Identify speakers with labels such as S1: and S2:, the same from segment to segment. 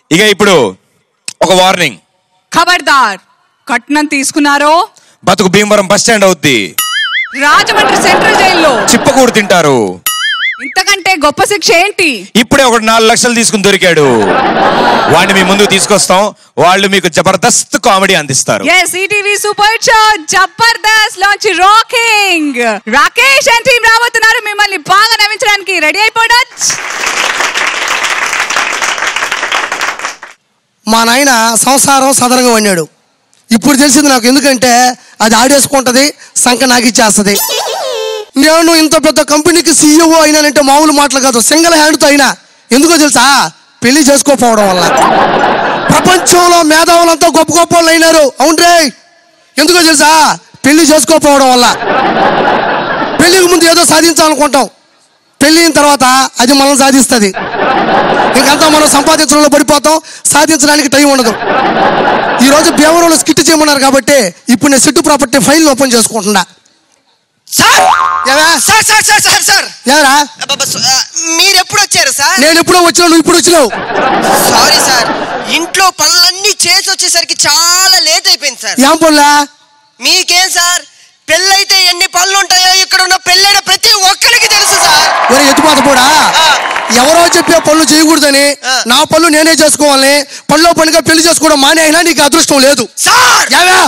S1: ఇక ఇప్పుడు ఒక వార్నింగ్
S2: ఖబర్దార్ కట్నం తీసుకున్నారో
S1: బతుకు భీమవరం బస్ స్టాండ్ అవుద్ది
S2: రాజమండ్రి సెంట్రల్ జైల్లో
S1: చిప్పకూడు తింటారు
S2: ఇంతకంటే గొప్ప శిక్ష ఏంటి
S1: ఇప్పుడే ఒక నాలుగు లక్షలు తీసుకుని దొరికాడు వాడిని మీ ముందుకు తీసుకొస్తాం వాళ్ళు మీకు జబర్దస్త్ కామెడీ అందిస్తారు
S2: yes ETV super show Jabardasth launch rocking Rakesh and team రాబోతున్నారు మిమ్మల్ని బాగా నవ్వించడానికి రెడీ అయిపోవడం
S3: మా నాయన సంసారం సదరంగా వండాడు ఇప్పుడు తెలిసింది నాకు ఎందుకంటే అది ఆడేసుకుంటది సంఖ నాకిచ్చేస్తుంది నేను ఇంత పెద్ద కంపెనీకి సీఈఓ అయినానంటే మామూలు మాటలు కాదు సింగిల్ హ్యాండ్తో అయినా ఎందుకో తెలుసా పెళ్లి చేసుకోకపోవడం వల్ల ప్రపంచంలో మేధావులంతా గొప్ప గొప్ప వాళ్ళు అయినారు అవునరే ఎందుకో తెలుసా పెళ్లి చేసుకోకపోవడం వల్ల పెళ్లికి ముందు ఏదో సాధించాలనుకుంటాం పెళ్ళి అయిన తర్వాత అది మనం సాధిస్తుంది ఇంకంతా మనం సంపాదించడంలో పడిపోతాం సాధించడానికి టైం ఉండదు ఈ రోజు భీమవరంలో స్కిట్ చేయమన్నారు కాబట్టి ఇప్పుడు నేను సిట్టు ప్రాపర్టీ ఫైల్ ఓపెన్ చేసుకుంటున్నా
S4: సార్
S3: ఏవా?
S4: Sir sir sir sir sir
S3: ఏరా
S4: అబ్బబ్బ, స- ఆ, మీరు ఎప్పుడు వచ్చారు సార్
S3: నేను ఎప్పుడో వచ్చినా నువ్వు ఇప్పుడు వచ్చినావు
S4: సారీ సార్ ఇంట్లో పనులన్నీ చేసి వచ్చేసరికి చాలా లేట్ అయిపోయింది సార్
S3: ఏం పొల్లా
S4: మీకేం సార్ పెళ్ళైతే ఎన్ని పనులు ఉంటాయో ఇక్కడ ఉన్న పెళ్ళైన ప్రతి ఒక్కరికి తెలుసు సార్
S3: ఒరే ఎత్తుపాత కూడా
S4: ఆ.
S3: ఎవరో చెప్పే పనులు చేయకూడదని
S4: ఆ.
S3: నా పనులు నేనే చేసుకోవాలని పనిలో పనిగా పెళ్లి చేసుకోవడం మానే అయినా నీకు అదృష్టం లేదు
S4: సార్
S3: ఏవా?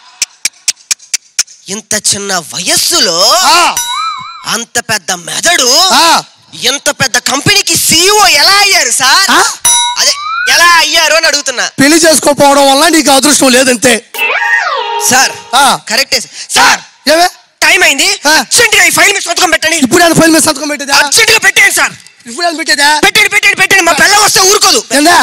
S4: ఇంత చిన్న వయస్సులో
S3: ఆ,
S4: అంత పెద్ద మెదడు
S3: ఆ,
S4: ఇంత పెద్ద కంపెనీకి సీఈఓ ఎలా అయ్యారు సార్
S3: ఆ?
S4: అదే ఎలా అయ్యారు అని అడుగుతున్నా
S3: పెళ్లి చేసుకోకపోవడం వల్ల నీకు అదృష్టం లేదంతే
S4: సార్
S3: ఆ.
S4: కరెక్టే సార్
S3: ఏవే
S4: టైం అయింది
S3: ఆ.
S4: అర్జెంటుగా ఈ ఫైల్ మీద సంతకం పెట్టండి
S3: ఇప్పుడు ఆయన ఫైల్ మీద సంతకం పెట్టేదా
S4: అర్జెంటుగా పెట్టేయండి సార్
S3: ఇప్పుడు ఆయన పెట్టేదా
S4: పెట్టండి పెట్టండి పెట్టండి మా పిల్ల వస్తే ఊరుకోదు
S3: ఏందా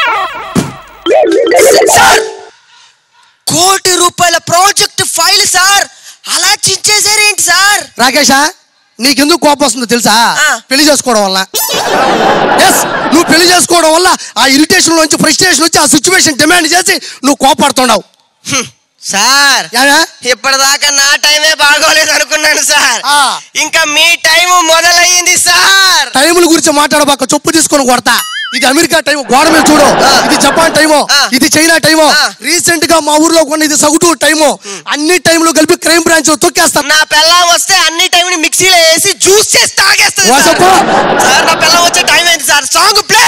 S4: సార్ కోటి రూపాయల ప్రాజెక్ట్ ఫైల్ సార్ అలా చించేసారేంటి సార్
S3: రాకేషా నీకెందుకు కోపం వస్తుందో తెలుసా
S4: ఆ.
S3: పెళ్లి చేసుకోవడం వల్ల ఎస్ నువ్వు పెళ్లి చేసుకోవడం వల్ల ఆ ఇరిటేషన్ నుంచి ఫ్రస్ట్రేషన్ వచ్చి ఆ సిచ్యువేషన్ డిమాండ్ చేసి నువ్వు కోపడుతున్నావు
S4: హ్మ్. సార్
S3: ఏమే?
S4: ఇప్పటిదాకా నా టైమే బాగోలేదు అనుకున్నాను సార్
S3: ఆ.
S4: ఇంకా మీ టైం మొదలయ్యింది సార్
S3: టైముల గురించి మాట్లాడబాక చొప్పు తీసుకొని కొడతా ఇది అమెరికా టైం గోడ మీద చూడు
S4: ఆ.
S3: ఇది జపాన్ టైము
S4: ఆ.
S3: ఇది చైనా టైము
S4: ఆ.
S3: రీసెంట్ గా మా ఊర్లో కొన్న ఇది సగుటు టైము అన్ని టైంలు కలిపి క్రైమ్ బ్రాంచ్ తొక్కేస్తా
S4: నా పిల్లం వస్తే అన్ని టైం ని మిక్సీలో వేసి జ్యూస్ చేసి తాగేస్తుంది సార్.
S3: వాసప్ప.
S4: సార్ నా పిల్లం వచ్చే టైం అయింది సార్ సాంగ్ ప్లే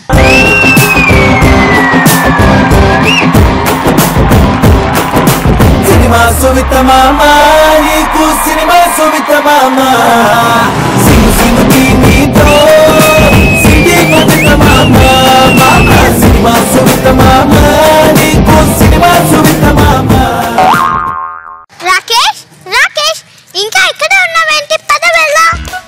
S5: సినిమా సువిత మామ నీకు సినిమా సువిత మామ సింగు సింగుకి నీతో సిటీ కొట్టిన మామ మామ సినిమా సువిత మామ నీకు సినిమా సువిత మామ
S6: రాకేష్ రాకేష్ ఇంకా ఇక్కడే ఉన్నావేంటి పద వెళ్దాం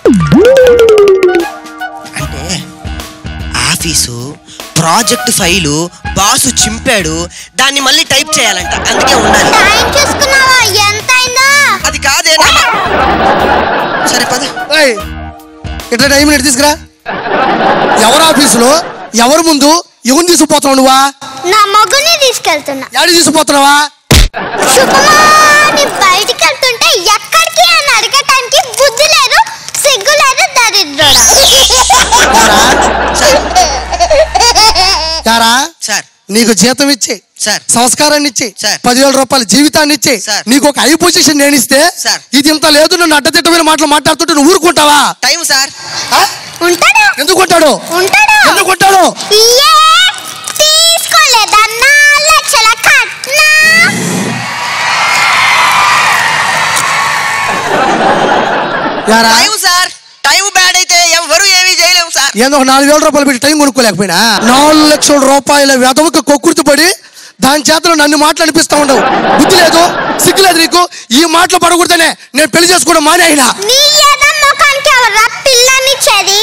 S4: అంటే ఆఫీసు ప్రాజెక్ట్ ఫైలు బాసు చింపాడు దాన్ని మళ్ళీ టైప్ చేయాలంట అందుకే ఉండాలి
S6: టైం చూసుకున్నావా ఎంత అయిందో
S4: అది కాదే నా మ- సరే పద
S3: ఏయ్, ఇట్లా టైం నెట్ తీసుకురా ఎవరు ఆఫీసులో ఎవరు ముందు ఎవరిని తీసుకుపోతున్నావు నువ్వా
S6: నా మగుని తీసుకెళ్తున్నా
S3: యాడి తీసుకుపోతున్నావా
S6: శుభమాని బయటికి వెళ్తుంటే ఎక్కడికి అని అడగటానికి బుద్ధి లేదు సిగ్గు లేదు
S3: యారా
S4: సార్
S3: నీకు జీతం ఇచ్చి
S4: సార్
S3: సంస్కారాన్ని ఇచ్చి
S4: సార్.
S3: పదివేల రూపాయల జీవితాన్ని ఇచ్చి
S4: సార్.
S3: నీకు ఒక ఐ పొజిషన్ నేను ఇస్తే
S4: సార్.
S3: ఇది ఇంత లేదు నన్ను అడ్డదిట్టమైన మాటలు మాట్లాడుతుంటే నువ్వు ఊరుకుంటావా
S4: టైం సార్
S3: ఆ?
S6: ఉంటాడు
S3: ఎందుకు ఉంటాడు
S6: ఉంటాడు
S3: ఎందుకు ఉంటాడు
S6: ఇయ్యే తీసుకోలేదన్నా లక్షల కట్నా
S3: యారా
S4: టైం సార్ టైం బ్యాడ్ అయితే ఎవరు ఏమీ చేయలేము సార్
S3: ఏందో ఒక నాలుగు వేల రూపాయలు పెట్టి టైం కొనుక్కోలేకపోయినా నాలుగు లక్షల రూపాయల వెదవకు కొక్కుర్తి పడి దాని చేతలో నన్ను మాటలు అనిపిస్తా ఉండవు బుద్ధి లేదు సిగ్గు లేదు నీకు ఈ మాటలు పడకూడదనే నేను పెళ్లి చేసుకోవడం మానే అయినా
S6: నీ ఏదో ముఖానికి ఎవరా పిల్లనిచ్చేది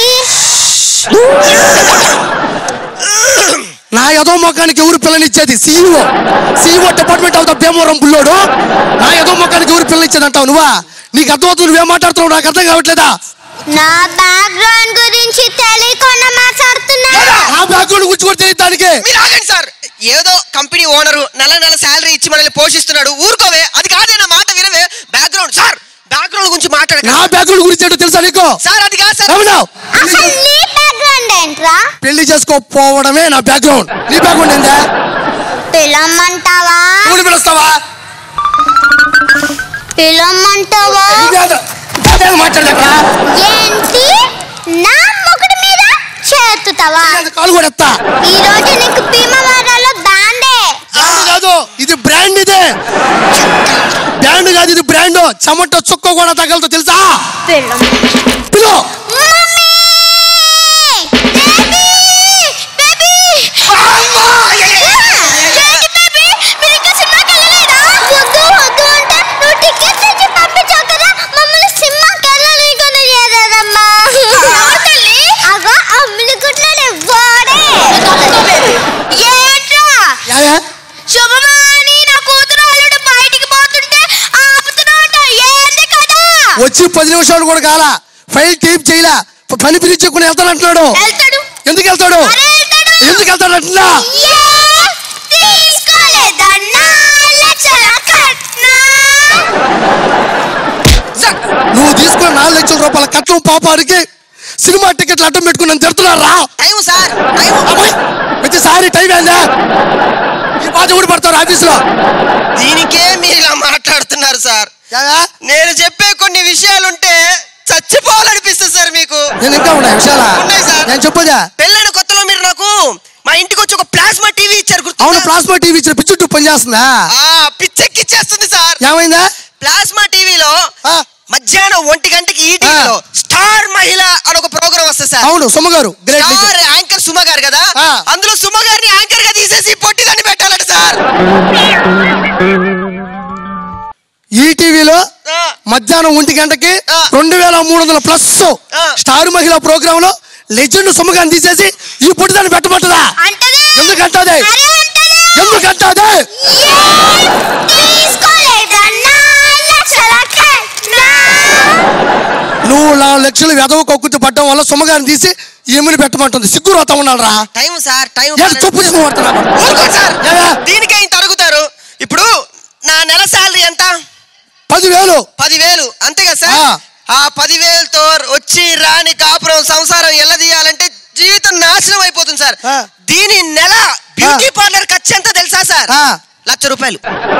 S3: నా యదో మొఖానికి ఎవరు పిల్లనిచ్చేది CEO CEO department of the Bhimavaram బుల్లోడు నా యదో మొఖానికి ఎవరు పిల్లనిచ్చేది అంటావు నువ్వా నీకు అర్థమవుతుంది నువ్వేం మాట్లాడుతున్నావు నాకు అర్థం కావట్లేదా
S6: నా బ్యాక్గ్రౌండ్ గురించి తెలియకుండా మాట్లాడుతున్నా
S3: ఆ బ్యాక్గ్రౌండ్ గురించి కూడా తెలియదు దానికి
S4: మీరు ఆగండి సార్ ఏదో కంపెనీ ఓనరు నెల నెల శాలరీ ఇచ్చి మనల్ని పోషిస్తున్నాడు ఊరుకోవే అది కాదే నా మాట వినవే బ్యాక్గ్రౌండ్ సార్ బ్యాక్గ్రౌండ్ గురించి మాట్లాడక
S3: నా బ్యాక్గ్రౌండ్ గురించి ఏంటో తెలుసా నీకు
S4: సార్ అది కాదు సార్
S3: ఏమన్నావు?
S6: అసలు నీ బ్యాక్గ్రౌండ్ ఏంట్రా ఏంట్రా
S3: పెళ్లి చేసుకోపోవడమే నా బ్యాక్గ్రౌండ్ నీ బ్యాక్గ్రౌండ్ ఏందా
S6: పిలమ్మంటావా
S3: నువ్వు పిలుస్తావా
S6: పిలమ్మంటావా
S3: మాట్లాడలేకరా
S6: ఏంటి నా మొగుడు మీద చేతుతావా
S3: కాలు కూడా ఎత్తా
S6: ఈ రోజు నీకు భీమవరంలో దాండే
S3: బ్రాండ్ కాదు ఇది బ్రాండ్ ఇదే బ్రాండ్ కాదు ఇది బ్రాండ్ చెమట చుక్క కూడా తగలతో తెలుసా
S6: పిలం
S3: పిలో
S6: మమ్మీ బేబీ బేబీ ఏంటి బేబీ మీరు ఇంకా సినిమాకి వెళ్ళలేదా వద్దు వద్దు అంటే నువ్వు టికెట్స్ ఇచ్చి పంపించావు కదా మమ్మల్ని సినిమాకి వెళ్ళనీకొని చేరేదమ్మా తల్లి అగో అమ్ములు గుడ్లనే వాడే ఏంట్రా
S3: యాయా
S6: శుభమాని నా కూతురు అల్లుడు బయటికి పోతుంటే ఆపుతున్నాట ఏంది కదా
S3: వచ్చి పది నిమిషాలు కూడా కాల ఫైల్ టైప్ చేయలే పని పిలిచుకుని వెళ్తానంటున్నాడు
S6: వెళ్తాడు
S3: ఎందుకు వెళ్తాడు
S6: అరే వెళ్తాడు
S3: ఎందుకు వెళ్తాడు అంటున్నా
S6: ఏ తీసుకోలేదన్నా లక్షల కట్నా
S3: నువ్వు తీసుకున్న నాలుగు లక్షల రూపాయల కట్నం పాపానికి సినిమా టికెట్లు అడ్డం పెట్టుకుని నన్ను తిడుతున్నారా
S4: టైం సార్ టైం
S3: అమ్మాయి ప్రతిసారి టైం ఏందా ఈ బాధ ఊడి పడతారు ఆఫీసులో
S4: దీనికే మీరు ఇలా మాట్లాడుతున్నారు సార్
S3: యాయా
S4: నేను చెప్పే కొన్ని విషయాలుంటే చచ్చిపోవాలనిపిస్తుంది సార్ మీకు
S3: నేను ఇంకా ఉన్నాయి విషయాలా
S4: ఉన్నాయి సార్.
S3: నేను చెప్పదా
S4: పెళ్ళైన కొత్తలో మీరు నాకు మా ఇంటికి వచ్చి ఒక ప్లాస్మా టీవీ ఇచ్చారు గుర్తు
S3: అవును ప్లాస్మా టీవీ ఇచ్చిన పిచ్చుట్టు పని చేస్తుందా
S4: ఆ పిచ్చెక్కిచ్చేస్తుంది సార్
S3: ఏమైందా
S4: ప్లాస్మా టీవీలో
S3: ఆ,
S4: మధ్యాహ్నం ఒంటి గంటకి ఈ టీవీలో స్టార్ మహిళ అని ఒక ప్రోగ్రామ్ వస్తుంది సార్
S3: అవును సుమ గారు గ్రేట్
S4: స్టార్ యాంకర్ సుమ గారు కదా
S3: ఆ.
S4: అందులో సుమ గారిని యాంకర్ గా తీసేసి పొట్టిదాన్ని పెట్టాలంట సార్
S3: ఈ టీవీలో
S4: ఆ,
S3: మధ్యాహ్నం ఒంటి గంటకి
S4: ఆ.
S3: రెండు వేల మూడు వందల ప్లస్
S4: ఆ.
S3: స్టార్ మహిళా ప్రోగ్రామ్ లో లెజెండ్ సుమగాన్ని తీసేసి ఈ పుట్టిదాన్ని పెట్టమంటదా
S6: అంటది
S3: ఎందుకంటది
S6: అరే అంటది
S3: ఎందుకంటది
S6: ఏ తీసుకోలేదన్నా లక్షల కట్నా
S3: నువ్వు నా లక్షలు వెదవ కొక్కుతు పడ్డం వల్ల సుమగారిని తీసి ఏమిని పెట్టమంటుంది సిగ్గు రోత ఉన్నాడు రా
S4: టైం సార్ టైం
S3: ఏడు చొప్పు తీసుకుని పడుతున్నాను
S4: ఊరుకోండి సార్
S3: ఏవే?
S4: దీనికే ఇంత అడుగుతారు ఇప్పుడు నా నెల శాలరీ ఎంత
S3: పదివేలు
S4: పదివేలు అంతే కదా సార్
S3: ఆ.
S4: ఆ పదివేలతో వచ్చి రాని కాపురం సంసారం ఎలా తీయాలంటే జీవితం నాశనం అయిపోతుంది సార్
S3: ఆ.
S4: దీని నెల బ్యూటీ పార్లర్ ఖర్చు ఎంత తెలుసా సార్
S3: ఆ.
S4: లక్ష రూపాయలు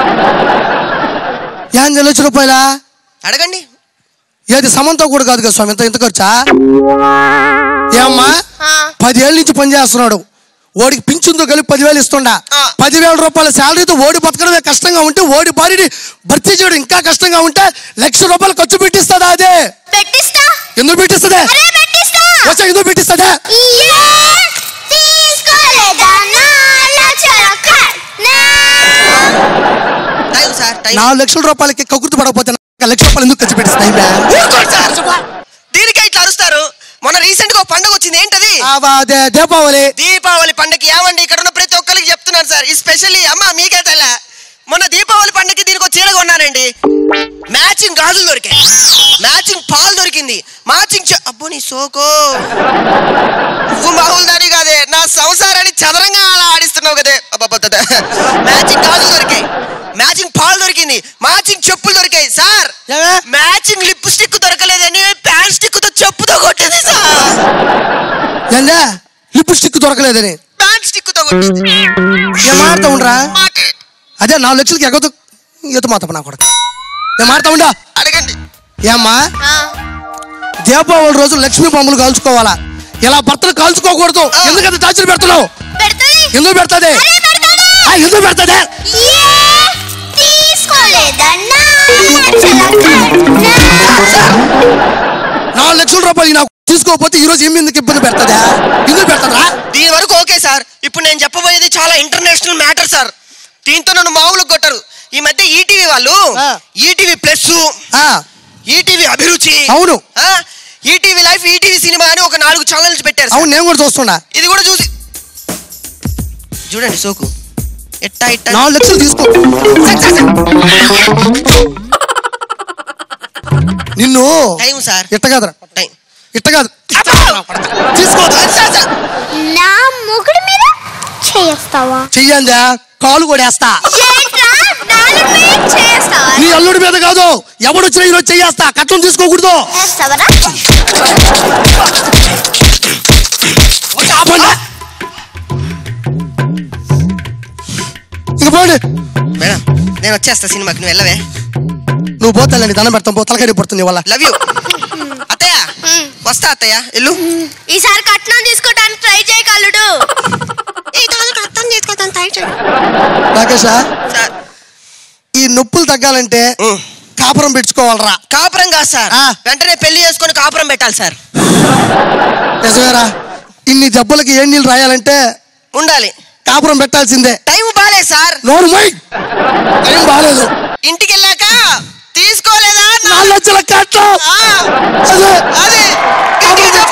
S3: ఏం లక్ష రూపాయలా
S4: అడగండి
S3: ఏది సమంతో కూడా కాదు కదా స్వామి ఇంత ఇంత ఖర్చా ఏమ్మా పదేళ్ళ నుంచి పని చేస్తున్నాడు ఓడికి పింఛన్తో కలిపి పదివేలు ఇస్తుండా
S4: ఆ.
S3: పదివేల రూపాయల శాలరీతో ఓడి బతకడమే కష్టంగా ఉంటే ఓడి భార్యని భర్తీ చేయడం ఇంకా కష్టంగా ఉంటే లక్ష రూపాయలు ఖర్చు పెట్టిస్తుందా అదే
S6: పెట్టిస్తా
S3: ఎందుకు పెట్టిస్తుందే
S6: అరే పెట్టిస్తా
S3: వచ్చా ఎందుకు పెట్టిస్తుందే
S6: ఏ తీసుకోలేదన్నా లక్షల కట్నా
S4: టైం సార్ టైం
S3: నాలుగు లక్షల రూపాయలకి కకుర్తి పడకపోతే నాకు లక్ష రూపాయలు ఎందుకు ఖర్చు పెట్టిస్తాయి
S4: ఊరుకోండి సార్ దీనికే ఇట్లా అరుస్తారు మొన్న రీసెంట్ గా ఒక పండుగ వచ్చింది ఏంటది
S3: దీపావళి
S4: దీపావళి పండుగ ఏమండి ఇక్కడ ఉన్న ప్రతి ఒక్కరికి చెప్తున్నాను సార్ ఈ స్పెషల్లీ అమ్మ మీకే తెల్ల మొన్న దీపావళి పండుగకి దీనికి ఒక చీర కొన్నానండి మ్యాచింగ్ గాజులు దొరికాయి మ్యాచింగ్ పాలు దొరికింది మ్యాచింగ్ చె- అబ్బో నీ సోకో నువ్వు మామూలు దాని కాదే నా సంసారాన్ని చదరంగా అలా ఆడిస్తున్నావు కదే అబ్బబ్బబ్బబ్బ. మ్యాచింగ్ గాజులు దొరికాయి మ్యాచింగ్ పాలు దొరికింది మ్యాచింగ్ చెప్పులు దొరికాయి సార్
S3: ఏమే?
S4: మ్యాచింగ్ లిప్ స్టిక్ దొరకలేదని ప్యాంట్ స్టిక్ తో చెప్పుతో కొట్టింది సార్
S3: ఏందా లిప్ స్టిక్ దొరకలేదని
S4: ప్యాంట్ స్టిక్ తో కొట్టింది
S3: ఏం మాడతా ఉండరా
S4: మాకే
S3: అదే నాలుగు లక్షలకి ఎగదు ఈత మాత నా కొడుకు నేను మాడతా ఉండా
S4: అడగండి
S3: ఏమ్మా దీపావళి రోజు లక్ష్మీ బొమ్మలు కాల్చుకోవాలా ఇలా భర్తలు కాల్చుకోకూడదు ఎందుకంత టార్చర్ పెడుతున్నావు
S6: పెడుతుంది
S3: ఎందుకు పెడతాది
S6: అరే పెడతాడు
S3: ఆ, ఎందుకు పెడతాది
S6: ఏ తీసుకోలేదన్నా లక్షల కట్నా
S3: నాలుగు లక్షల రూపాయలు నాకు తీసుకోకపోతే ఈ రోజు ఏమి ఎందుకు ఇబ్బంది పెడతాదా ఎందుకు పెడతాదా
S4: దీని వరకు ఓకే సార్ ఇప్పుడు నేను చెప్పబోయేది చాలా ఇంటర్నేషనల్ మ్యాటర్ సార్ దీంతో నన్ను మామూలు కొట్టరు ఈ మధ్య ఈటీవీ వాళ్ళు
S3: ఆ.
S4: ఈటీవీ ప్లస్
S3: ఆ,
S4: ఈటీవీ అభిరుచి
S3: అవును
S4: ఆ, ఈటీవీ లైఫ్ ఈటీవీ సినిమా అని ఒక నాలుగు ఛానల్స్ పెట్టారు సార్.
S3: అవును నేను కూడా చూస్తున్నా
S4: ఇది కూడా చూసి చూడండి సోకు ఎట్టా ఇట్టా
S3: నాలుగు లక్షలు తీసుకో నిన్ను
S4: టైం సార్
S3: ఇట్ట కాదురా
S4: టైం
S3: ఇట్ట కాదు తీసుకో
S4: సార్, సార్.
S6: నా మొగుడు మీద చేస్తావా
S3: చెయ్యందా కాలు కూడా వేస్తా
S6: ఏంట్రా నాలుగు మీద చేస్తావా
S3: నీ అల్లుడి మీద కాదు ఎవడు వచ్చినా ఈరోజు చెయ్యేస్తా కట్నం తీసుకోకూడదు
S6: చేస్తావరా
S3: ఆపండి. ఇక పోండి
S4: మేడం నేను వచ్చేస్తా సినిమాకి నువ్వు వెళ్ళవే
S3: నువ్వు పోతానండి దండం పెడతాం పో తలకాయ పడుతుంది వాళ్ళ
S4: లవ్ యూ అత్తయ్య వస్తా అత్తయ్య ఎల్లు
S6: ఈసారి కట్నం తీసుకోవడానికి ట్రై చేయగలడు
S4: అర్థం చేసుకోవడానికి ట్రై చేయి
S3: రాకేష
S4: సార్
S3: ఈ నొప్పులు తగ్గాలంటే
S4: ఉం.
S3: కాపురం పెట్టుకోవాలరా
S4: కాపురం కాదు సార్
S3: ఆ.
S4: వెంటనే పెళ్లి చేసుకొని కాపురం పెట్టాలి సార్
S3: నిజమేరా ఇన్ని దెబ్బలకి ఏ నీళ్ళు రాయాలంటే
S4: ఉండాలి
S3: కాపురం పెట్టాల్సిందే
S4: టైం బాలేదు సార్
S3: నోరు మై ఏం బాగాలేదు
S4: ఇంటికి వెళ్ళాక తీసుకోలేదా
S3: నాలుగు లక్షల కట్నం
S4: ఆ,
S3: అదే
S4: అది ఇంటికి